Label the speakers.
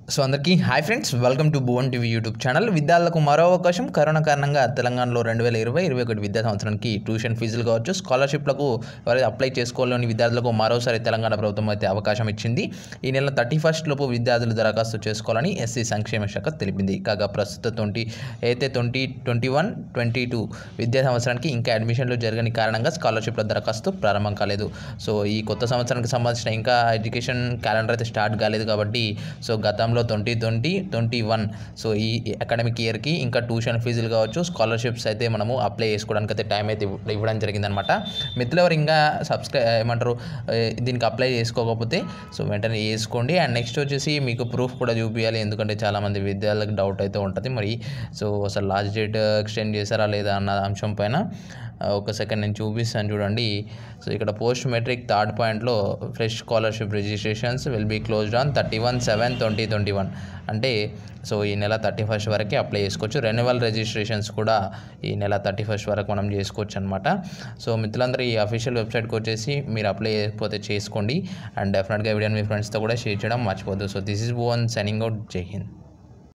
Speaker 1: so అందరికీ hi friends welcome to Bhuvan TV YouTube channel విద్యార్థులకు మరో అవకాశం కరోనా కారణంగా తెలంగాణలో రెండు వేల ఇరవై ఇరవై ఒకటి విద్యా సంవత్సరానికి ట్యూషన్ ఫీజులు కావచ్చు స్కాలర్షిప్లకు ఎవరైతే అప్లై చేసుకోవాలని విద్యార్థులకు మరోసారి తెలంగాణ ప్రభుత్వం అయితే అవకాశం ఇచ్చింది ఈ నెల థర్టీ ఫస్ట్ లోపు విద్యార్థులు దరఖాస్తు చేసుకోవాలని ఎస్సీ సంక్షేమ శాఖ తెలిపింది కాగా ప్రస్తుత ట్వంటీ అయితే twenty twenty one twenty two విద్యా సంవత్సరానికి ఇంకా అడ్మిషన్లు జరగని కారణంగా స్కాలర్షిప్ల దరఖాస్తు ప్రారంభం కాలేదు సో ఈ కొత్త సంవత్సరానికి సంబంధించిన ఇంకా ఎడ్యుకేషన్ క్యాలెండర్ అయితే స్టార్ట్ కాలేదు కాబట్టి సో గతంలో twenty twenty twenty one so ఈ అకాడమిక్ ఇయర్కి ఇంకా ట్యూషన్ ఫీజులు కావచ్చు స్కాలర్షిప్స్ అయితే మనము అప్లై చేసుకోవడానికి అయితే టైం అయితే ఇవ్వ- ఇవ్వడం జరిగిందనమాట మిత్రులు ఎవరు ఇంకా సబ్స్క్రై ఏమంటారు ఏ, దీనికి అప్లై చేసుకోకపోతే సో వెంటనే చేసుకోండి అండ్ నెక్స్ట్ వచ్చేసి మీకు ప్రూఫ్ కూడా చూపించాలి ఎందుకంటే చాలామంది విద్యార్థులకు డౌట్ అయితే ఉంటుంది మరి సో అసలు లాస్ట్ డేట్ ఎక్స్టెండ్ చేశారా లేదా అన్న అంశం పైన ఆ, ఒక సెకండ్ నేను చూపిస్తాను చూడండి సో ఇక్కడ పోస్ట్ మెట్రిక్ థర్డ్ పాయింట్లో fresh scholarship registrations will be closed on thirty one seven twenty twenty one అంటే సో ఈ నెల థర్టీ ఫస్ట్ వరకే అప్లై చేసుకోవచ్చు రెన్యువల్ రిజిస్ట్రేషన్స్ కూడా ఈ నెల థర్టీ ఫస్ట్ వరకు మనం చేసుకోవచ్చు అనమాట సో మిత్రులందరూ ఈ అఫీషియల్ వెబ్సైట్కి వచ్చేసి మీరు అప్లై చేయకపోతే చేసుకోండి అండ్ డెఫినెట్గా వీడియోని మీ ఫ్రెండ్స్తో కూడా షేర్ చేయడం మర్చిపోద్దు so this is one signing out జై హింద్